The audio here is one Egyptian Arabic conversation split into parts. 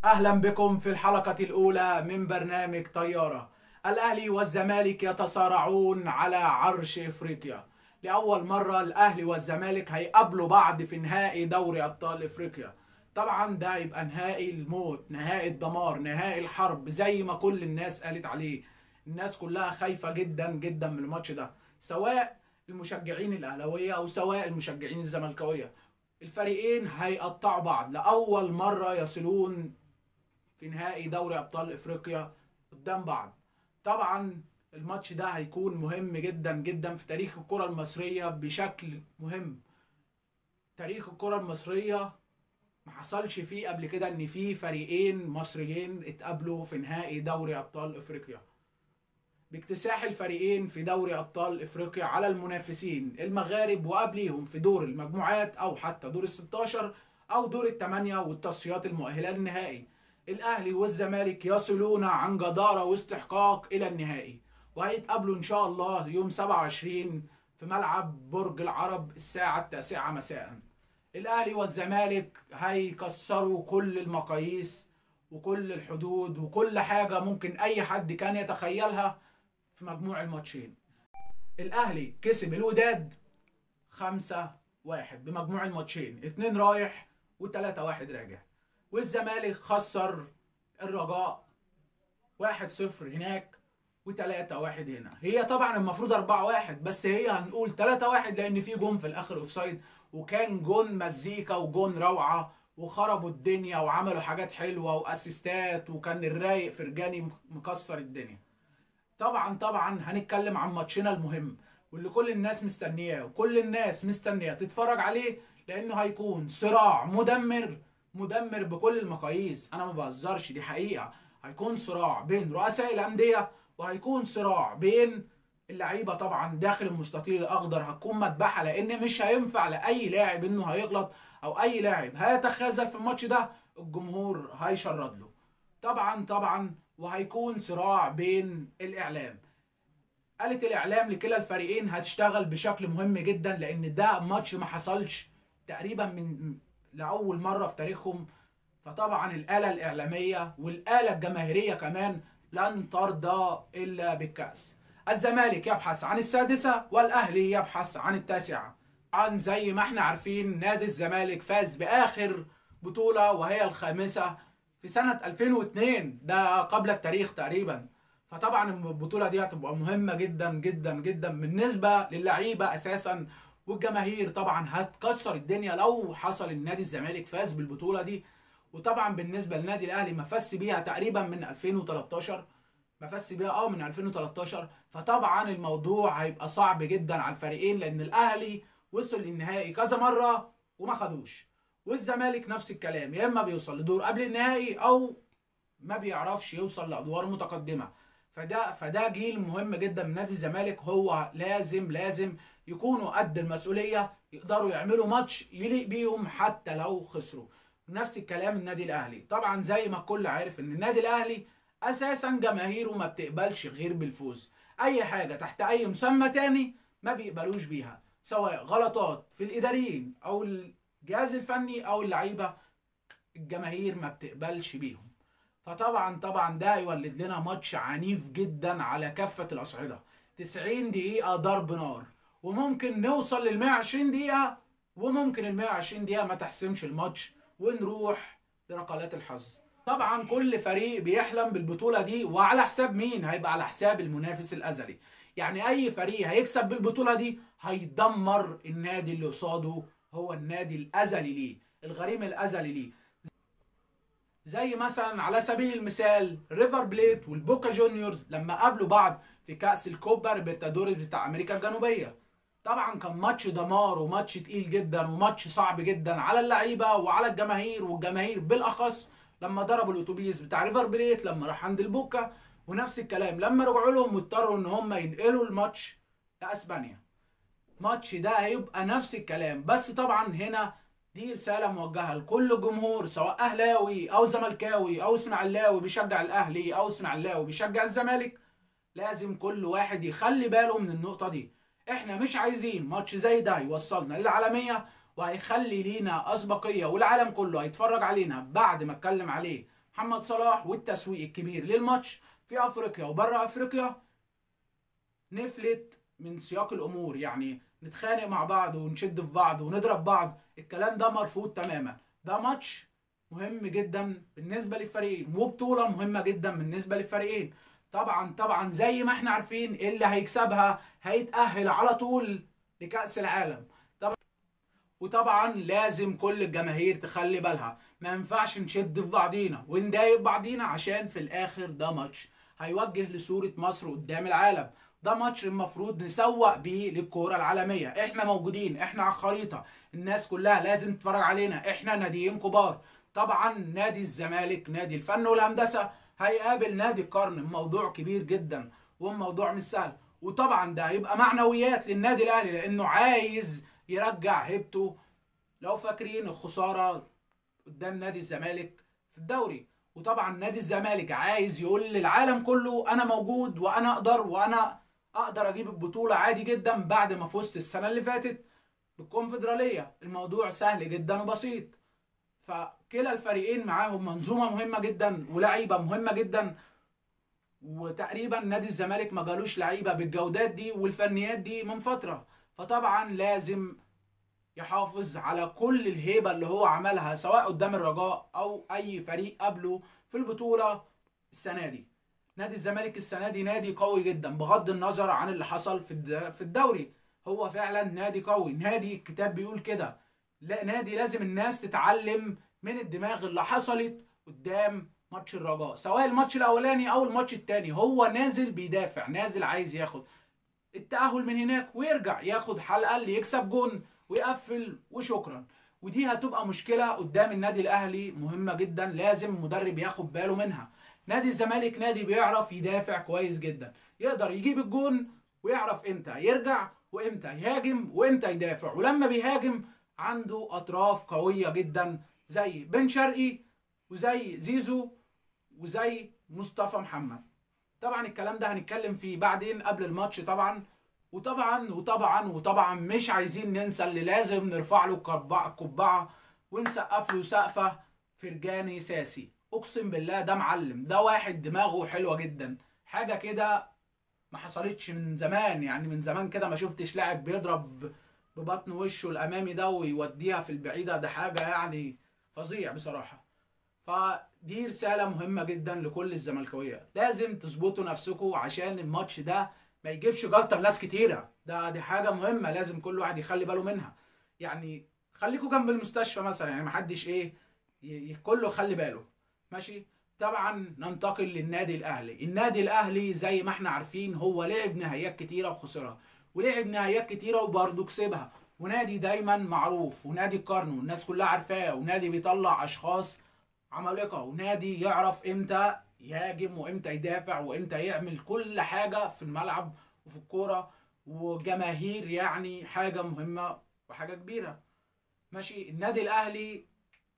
أهلا بكم في الحلقة الأولى من برنامج طيارة الأهلي والزمالك يتصارعون على عرش إفريقيا لأول مرة الأهلي والزمالك هيقابلوا بعض في نهائي دوري أبطال إفريقيا طبعا ده هيبقى نهائي الموت نهائي الدمار نهائي الحرب زي ما كل الناس قالت عليه الناس كلها خايفة جدا جدا من الماتش ده سواء المشجعين الأهلاوية أو سواء المشجعين الزملكاوية الفريقين هيقطعوا بعض لأول مرة يصلون في نهائي دوري ابطال افريقيا قدام بعض طبعا الماتش ده هيكون مهم جدا جدا في تاريخ الكرة المصرية بشكل مهم تاريخ الكرة المصرية ما حصلش فيه قبل كده ان في فريقين مصريين اتقابلوا في نهائي دوري ابطال افريقيا باكتساح الفريقين في دوري ابطال افريقيا على المنافسين المغارب وقبليهم في دور المجموعات او حتى دور ال 16 او دور الثمانية والتصفيات المؤهلة للنهائي الاهلي والزمالك يصلون عن جدارة واستحقاق الى النهائي وهيتقابلوا ان شاء الله يوم 27 في ملعب برج العرب الساعة التاسعة مساء الاهلي والزمالك هيكسروا كل المقاييس وكل الحدود وكل حاجة ممكن اي حد كان يتخيلها في مجموع الماتشين الاهلي كسب الوداد خمسة واحد بمجموع الماتشين اتنين رايح وتلاتة واحد راجع والزمالك خسر الرجاء واحد صفر هناك وتلاتة واحد هنا هي طبعا المفروض أربعة واحد بس هي هنقول تلاتة واحد لأن في جون في الآخر أوفسايد وكان جون مزيكا وجون روعة وخربوا الدنيا وعملوا حاجات حلوة وأسيستات وكان الرايق فرجاني مكسر الدنيا طبعا طبعا هنتكلم عن ماتشنا المهم واللي كل الناس مستنياه وكل الناس مستنية تتفرج عليه لأنه هيكون صراع مدمر مدمر بكل المقاييس انا ما بهزرش دي حقيقه هيكون صراع بين رؤساء الانديه وهيكون صراع بين اللعيبه طبعا داخل المستطيل الاخضر هتكون مذبحه لان مش هينفع لاي لاعب انه هيغلط او اي لاعب هيتخاذل في الماتش ده الجمهور هيشرد له طبعا طبعا وهيكون صراع بين الاعلام قالت الاعلام لكلا الفريقين هتشتغل بشكل مهم جدا لان ده ماتش ما حصلش تقريبا من لاول مره في تاريخهم فطبعا الاله الاعلاميه والاله الجماهيريه كمان لن ترضى الا بالكاس الزمالك يبحث عن السادسه والاهلي يبحث عن التاسعه طبعا زي ما احنا عارفين نادي الزمالك فاز باخر بطوله وهي الخامسه في سنه 2002 ده قبل التاريخ تقريبا فطبعا البطوله دي هتبقى مهمه جدا جدا جدا بالنسبه للعيبه اساسا والجماهير طبعا هتكسر الدنيا لو حصل النادي الزمالك فاز بالبطوله دي وطبعا بالنسبه للنادي الاهلي ما فاز بيها تقريبا من 2013 ما فاز بيها اه من 2013 فطبعا الموضوع هيبقى صعب جدا على الفريقين لان الاهلي وصل للنهائي كذا مره وما خدوش والزمالك نفس الكلام يا اما بيوصل لدور قبل النهائي او ما بيعرفش يوصل لادوار متقدمه فده فده جيل مهم جدا من نادي الزمالك هو لازم لازم يكونوا قد المسؤوليه يقدروا يعملوا ماتش يليق بيهم حتى لو خسروا نفس الكلام النادي الاهلي طبعا زي ما الكل عارف ان النادي الاهلي اساسا جماهيره ما بتقبلش غير بالفوز اي حاجه تحت اي مسمى تاني ما بيقبلوش بيها سواء غلطات في الاداريين او الجهاز الفني او اللعيبه الجماهير ما بتقبلش بيهم فطبعا طبعا ده هيولد لنا ماتش عنيف جدا على كافه الاصعده 90 دقيقه ضرب نار وممكن نوصل لل 120 دقيقة وممكن ال 120 دقيقة ما تحسمش الماتش ونروح لركلات الحظ. طبعا كل فريق بيحلم بالبطولة دي وعلى حساب مين؟ هيبقى على حساب المنافس الأزلي. يعني أي فريق هيكسب بالبطولة دي هيدمر النادي اللي قصاده هو النادي الأزلي ليه، الغريم الأزلي ليه. زي مثلا على سبيل المثال ريفر بليت والبوكا جونيورز لما قابلوا بعض في كأس الكوبا ليبرتادوريس بتاع أمريكا الجنوبية. طبعا كان ماتش دمار وماتش تقيل جدا وماتش صعب جدا على اللعيبه وعلى الجماهير والجماهير بالاخص لما ضربوا الاتوبيس بتاع ريفر بليت لما راح عند البوكا ونفس الكلام لما رجعوا لهم واضطروا ان هم ينقلوا الماتش لاسبانيا ماتش ده هيبقى نفس الكلام بس طبعا هنا دي رساله موجهه لكل جمهور سواء اهلاوي او زملكاوي او اسماعيلاوي بيشجع الاهلي او اسماعيلاوي بيشجع الزمالك لازم كل واحد يخلي باله من النقطه دي احنا مش عايزين ماتش زي ده يوصلنا للعالميه وهيخلي لينا اسبقيه والعالم كله هيتفرج علينا بعد ما اتكلم عليه محمد صلاح والتسويق الكبير للماتش في افريقيا وبره افريقيا نفلت من سياق الامور يعني نتخانق مع بعض ونشد في بعض ونضرب بعض الكلام ده مرفوض تماما ده ماتش مهم جدا بالنسبه للفريقين وبطوله مهمه جدا بالنسبه للفريقين طبعا طبعا زي ما احنا عارفين اللي هيكسبها هيتاهل على طول لكاس العالم طبعا وطبعا لازم كل الجماهير تخلي بالها ما ينفعش نشد في بعضينا ونضايق بعضينا عشان في الاخر ده ماتش هيوجه لصوره مصر قدام العالم ده ماتش المفروض نسوق بيه للكوره العالميه احنا موجودين احنا على الخريطه الناس كلها لازم تتفرج علينا احنا ناديين كبار طبعا نادي الزمالك نادي الفن والهندسه هيقابل نادي القرن موضوع كبير جدا والموضوع مش سهل وطبعا ده هيبقى معنويات للنادي الاهلي لانه عايز يرجع هيبته لو فاكرين الخساره قدام نادي الزمالك في الدوري وطبعا نادي الزمالك عايز يقول للعالم كله انا موجود وانا اقدر وانا اقدر اجيب البطوله عادي جدا بعد ما فزت السنه اللي فاتت بالكونفدراليه الموضوع سهل جدا وبسيط فكلا الفريقين معاهم منظومه مهمه جدا ولاعيبه مهمه جدا وتقريبا نادي الزمالك ما جالوش لعيبه بالجودات دي والفنيات دي من فتره فطبعا لازم يحافظ على كل الهيبه اللي هو عملها سواء قدام الرجاء او اي فريق قبله في البطوله السنه دي نادي الزمالك السنه دي نادي قوي جدا بغض النظر عن اللي حصل في في الدوري هو فعلا نادي قوي نادي الكتاب بيقول كده لا نادي لازم الناس تتعلم من الدماغ اللي حصلت قدام ماتش الرجاء سواء الماتش الاولاني او الماتش الثاني هو نازل بيدافع نازل عايز ياخد التأهل من هناك ويرجع ياخد حلقة اللي يكسب جون ويقفل وشكرا ودي هتبقى مشكلة قدام النادي الأهلي مهمة جدا لازم المدرب ياخد باله منها نادي الزمالك نادي بيعرف يدافع كويس جدا يقدر يجيب الجون ويعرف امتى يرجع وامتى يهاجم وامتى يدافع ولما بيهاجم عنده اطراف قويه جدا زي بن شرقي وزي زيزو وزي مصطفى محمد طبعا الكلام ده هنتكلم فيه بعدين قبل الماتش طبعا وطبعا وطبعا وطبعا مش عايزين ننسى اللي لازم نرفع له القبعه ونسقف له سقفه فرجاني ساسي اقسم بالله ده معلم ده واحد دماغه حلوه جدا حاجه كده ما حصلتش من زمان يعني من زمان كده ما شفتش لاعب بيضرب ببطن وشه الامامي ده ويوديها في البعيده ده حاجه يعني فظيع بصراحه فدي رساله مهمه جدا لكل الزملكاويه لازم تظبطوا نفسكم عشان الماتش ده ما يجيبش جلطه لناس كتيره ده دي حاجه مهمه لازم كل واحد يخلي باله منها يعني خليكوا جنب المستشفى مثلا يعني محدش ايه كله خلي باله ماشي طبعا ننتقل للنادي الاهلي النادي الاهلي زي ما احنا عارفين هو لعب نهائيات كتيره وخسرها ولعب نهائيات كتيره وبرضه كسبها ونادي دايما معروف ونادي القرن والناس كلها عارفاه ونادي بيطلع اشخاص عمالقه ونادي يعرف امتى يهاجم وامتى يدافع وامتى يعمل كل حاجه في الملعب وفي الكوره وجماهير يعني حاجه مهمه وحاجه كبيره ماشي النادي الاهلي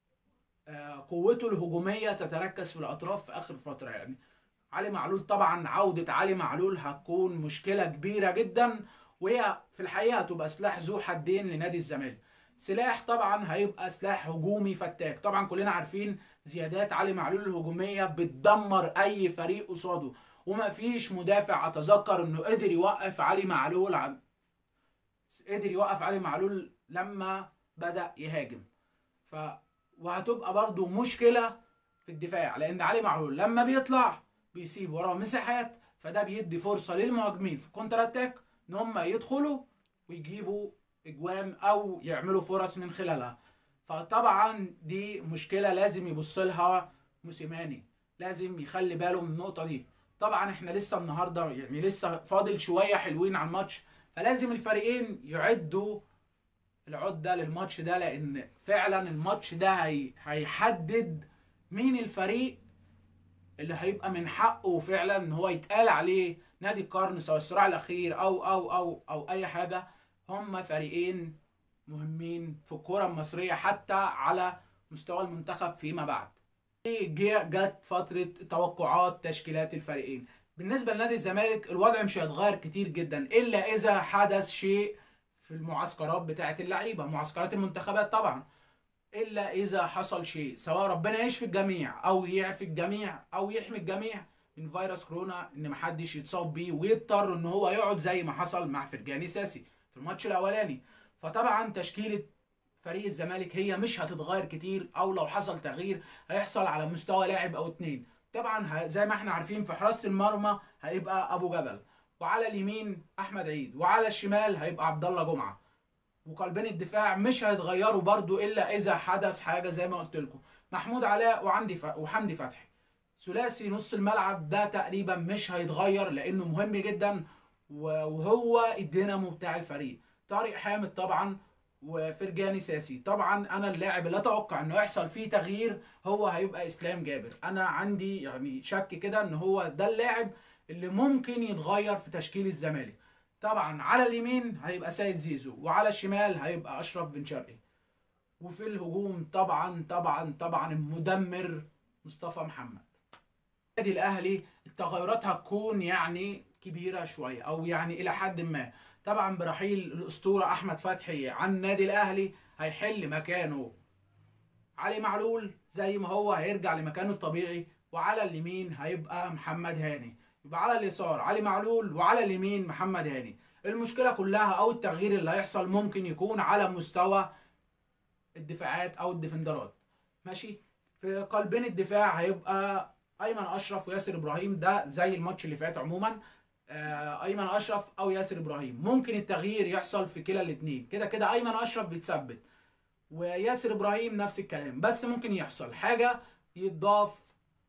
قوته الهجوميه تتركز في الاطراف في اخر فتره يعني علي معلول طبعا عوده علي معلول هتكون مشكله كبيره جدا وهي في الحقيقه هتبقى سلاح ذو حدين لنادي الزمالك سلاح طبعا هيبقى سلاح هجومي فتاك طبعا كلنا عارفين زيادات علي معلول الهجوميه بتدمر اي فريق قصاده وما فيش مدافع اتذكر انه قدر يوقف علي معلول عن قدر يوقف علي معلول لما بدا يهاجم ف وهتبقى برضو مشكله في الدفاع لان علي معلول لما بيطلع بيسيب وراه مساحات فده بيدي فرصه للمهاجمين في الكونتر اتاك ان هم يدخلوا ويجيبوا اجوان او يعملوا فرص من خلالها فطبعا دي مشكله لازم يبص لها موسيماني لازم يخلي باله من النقطه دي طبعا احنا لسه النهارده يعني لسه فاضل شويه حلوين على الماتش فلازم الفريقين يعدوا العده للماتش ده لان فعلا الماتش ده هي هيحدد مين الفريق اللي هيبقى من حقه فعلا ان هو يتقال عليه نادي القرن سواء الصراع الاخير او او او او اي حاجه هم فريقين مهمين في الكره المصريه حتى على مستوى المنتخب فيما بعد جت فتره توقعات تشكيلات الفريقين بالنسبه لنادي الزمالك الوضع مش هيتغير كتير جدا الا اذا حدث شيء في المعسكرات بتاعه اللعيبه معسكرات المنتخبات طبعا الا اذا حصل شيء سواء ربنا يشفي الجميع او يعفي الجميع او يحمي الجميع من فيروس كورونا ان محدش يتصاب بيه ويضطر ان هو يقعد زي ما حصل مع فرجاني ساسي في الماتش الاولاني فطبعا تشكيله فريق الزمالك هي مش هتتغير كتير او لو حصل تغيير هيحصل على مستوى لاعب او اتنين طبعا زي ما احنا عارفين في حراسه المرمى هيبقى ابو جبل وعلى اليمين احمد عيد وعلى الشمال هيبقى عبد الله جمعه وقلبين الدفاع مش هيتغيروا برضو الا اذا حدث حاجه زي ما قلت لكم محمود علاء وعندي ف... وحمدي فتحي ثلاثي نص الملعب ده تقريبا مش هيتغير لانه مهم جدا وهو الدينامو بتاع الفريق طارق حامد طبعا وفرجاني ساسي طبعا انا اللاعب اللي اتوقع انه يحصل فيه تغيير هو هيبقى اسلام جابر انا عندي يعني شك كده ان هو ده اللاعب اللي ممكن يتغير في تشكيل الزمالك طبعا على اليمين هيبقى سيد زيزو وعلى الشمال هيبقى اشرف بن شرقي وفي الهجوم طبعا طبعا طبعا المدمر مصطفى محمد النادي الاهلي التغيرات هتكون يعني كبيره شويه او يعني الى حد ما طبعا برحيل الاسطوره احمد فتحي عن النادي الاهلي هيحل مكانه علي معلول زي ما هو هيرجع لمكانه الطبيعي وعلى اليمين هيبقى محمد هاني يبقى على اليسار علي معلول وعلى اليمين محمد هاني المشكله كلها او التغيير اللي هيحصل ممكن يكون على مستوى الدفاعات او الديفندرات ماشي في قلبين الدفاع هيبقى ايمن اشرف وياسر ابراهيم ده زي الماتش اللي فات عموما ايمن اشرف او ياسر ابراهيم ممكن التغيير يحصل في كلا الاثنين كده كده ايمن اشرف بيتثبت وياسر ابراهيم نفس الكلام بس ممكن يحصل حاجه يتضاف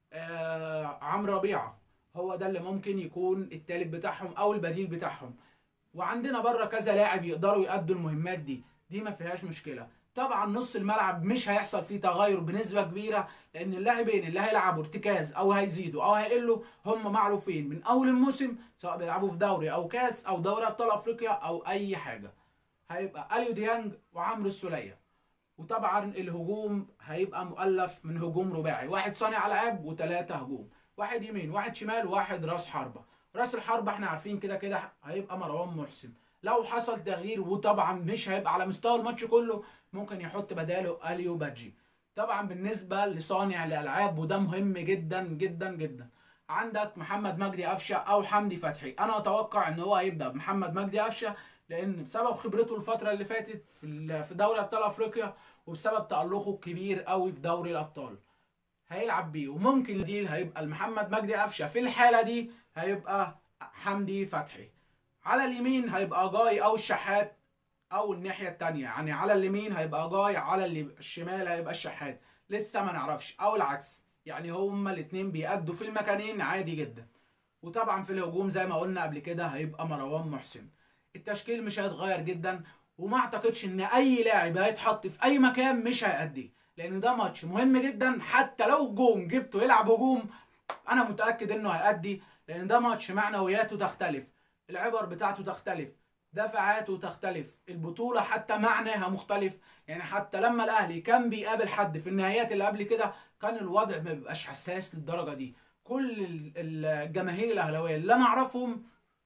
آه عمرو ربيعه هو ده اللي ممكن يكون التالت بتاعهم او البديل بتاعهم وعندنا بره كذا لاعب يقدروا يأدوا المهمات دي دي ما فيهاش مشكله طبعا نص الملعب مش هيحصل فيه تغير بنسبه كبيره لان اللاعبين اللي هيلعبوا ارتكاز او هيزيدوا او هيقلوا هم معروفين من اول الموسم سواء بيلعبوا في دوري او كاس او دوري ابطال افريقيا او اي حاجه هيبقى اليو ديانج وعمرو السوليه وطبعا الهجوم هيبقى مؤلف من هجوم رباعي واحد صانع العاب وثلاثه هجوم واحد يمين واحد شمال واحد راس حربه راس الحربه احنا عارفين كده كده هيبقى مروان محسن لو حصل تغيير وطبعا مش هيبقى على مستوى الماتش كله ممكن يحط بداله اليو بادجي طبعا بالنسبه لصانع الالعاب وده مهم جدا جدا جدا عندك محمد مجدي قفشه او حمدي فتحي انا اتوقع ان هو هيبدا بمحمد مجدي قفشه لان بسبب خبرته الفتره اللي فاتت في في دوري ابطال افريقيا وبسبب تالقه الكبير قوي في دوري الابطال هيلعب بيه وممكن الديل هيبقى لمحمد مجدي قفشه في الحاله دي هيبقى حمدي فتحي على اليمين هيبقى جاي او الشحات او الناحيه التانية يعني على اليمين هيبقى جاي على الشمال هيبقى الشحات لسه ما نعرفش او العكس يعني هما الاتنين بيأدوا في المكانين عادي جدا وطبعا في الهجوم زي ما قلنا قبل كده هيبقى مروان محسن التشكيل مش هيتغير جدا وما اعتقدش ان اي لاعب هيتحط في اي مكان مش هيأدي لان ده ماتش مهم جدا حتى لو جون جبته يلعب هجوم انا متاكد انه هيأدي لان ده ماتش معنوياته تختلف العبر بتاعته تختلف دفعاته تختلف البطولة حتى معناها مختلف يعني حتى لما الأهلي كان بيقابل حد في النهايات اللي قبل كده كان الوضع ما بيبقاش حساس للدرجة دي كل الجماهير الأهلاوية اللي أنا أعرفهم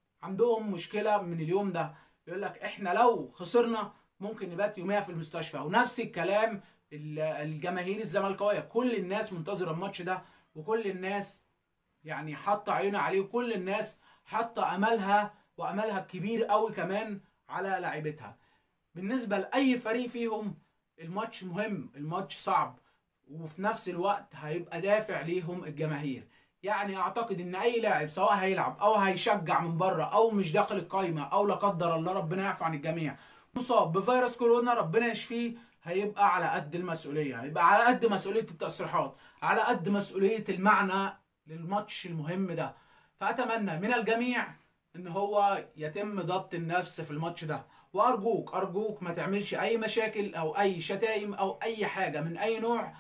عندهم مشكلة من اليوم ده يقول لك إحنا لو خسرنا ممكن نبات يوميها في المستشفى ونفس الكلام الجماهير الزملكاوية كل الناس منتظرة الماتش ده وكل الناس يعني حاطة عينها عليه وكل الناس حاطة أملها واملها كبير قوي كمان على لاعبتها بالنسبه لاي فريق فيهم الماتش مهم الماتش صعب وفي نفس الوقت هيبقى دافع ليهم الجماهير يعني اعتقد ان اي لاعب سواء هيلعب او هيشجع من بره او مش داخل القايمه او لا قدر الله ربنا يعفو عن الجميع مصاب بفيروس كورونا ربنا يشفيه هيبقى على قد المسؤوليه هيبقى على قد مسؤوليه التصريحات على قد مسؤوليه المعنى للماتش المهم ده فاتمنى من الجميع ان هو يتم ضبط النفس في الماتش ده وارجوك ارجوك ما تعملش اي مشاكل او اي شتايم او اي حاجه من اي نوع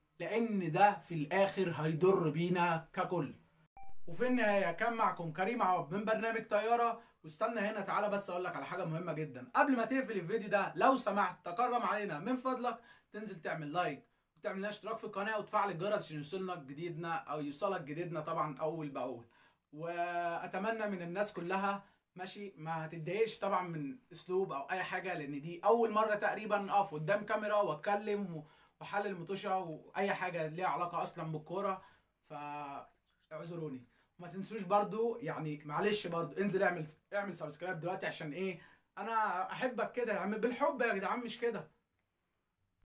لان ده في الاخر هيضر بينا ككل وفي النهايه كان معكم كريم عوض من برنامج طياره واستنى هنا تعالى بس اقول لك على حاجه مهمه جدا قبل ما تقفل الفيديو ده لو سمحت تكرم علينا من فضلك تنزل تعمل لايك وتعمل لنا اشتراك في القناه وتفعل الجرس عشان يوصلنا جديدنا او يوصلك جديدنا طبعا اول باول واتمنى من الناس كلها ماشي ما تتضايقش طبعا من اسلوب او اي حاجه لان دي اول مره تقريبا اقف قدام كاميرا واتكلم وحل المطوشه واي حاجه ليها علاقه اصلا بالكوره فاعذروني ما تنسوش برضو يعني معلش برضو انزل اعمل اعمل سبسكرايب دلوقتي عشان ايه انا احبك كده يعني بالحب يا جدعان مش كده